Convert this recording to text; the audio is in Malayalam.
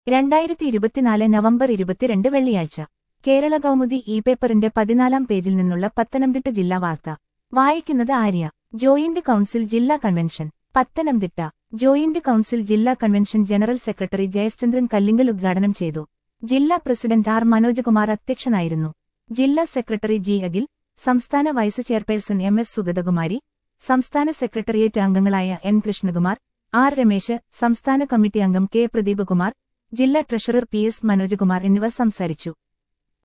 രണ്ടായിരത്തി ഇരുപത്തിനാല് നവംബർ ഇരുപത്തിരണ്ട് വെള്ളിയാഴ്ച കേരള കൗമുദി ഇ പേപ്പറിന്റെ പതിനാലാം പേജിൽ നിന്നുള്ള പത്തനംതിട്ട ജില്ലാ വാർത്ത വായിക്കുന്നത് ആര്യ ജോയിന്റ് കൌൺസിൽ ജില്ലാ കൺവെൻഷൻ പത്തനംതിട്ട ജോയിന്റ് കൌൺസിൽ ജില്ലാ convention general secretary Jayachandran Kallingal ഉദ്ഘാടനം ചെയ്തു ജില്ലാ പ്രസിഡന്റ് ആർ മനോജ്കുമാർ അധ്യക്ഷനായിരുന്നു ജില്ലാ സെക്രട്ടറി ജി അഖിൽ സംസ്ഥാന vice chairperson M S Sugathakumari സംസ്ഥാന സെക്രട്ടേറിയറ്റ് അംഗങ്ങളായ എൻ കൃഷ്ണകുമാർ ആർ രമേശ് സംസ്ഥാന കമ്മിറ്റി അംഗം കെ പ്രദീപകുമാർ ജില്ലാ ട്രഷറർ പി എസ് മനോജ്കുമാർ എന്നിവർ സംസാരിച്ചു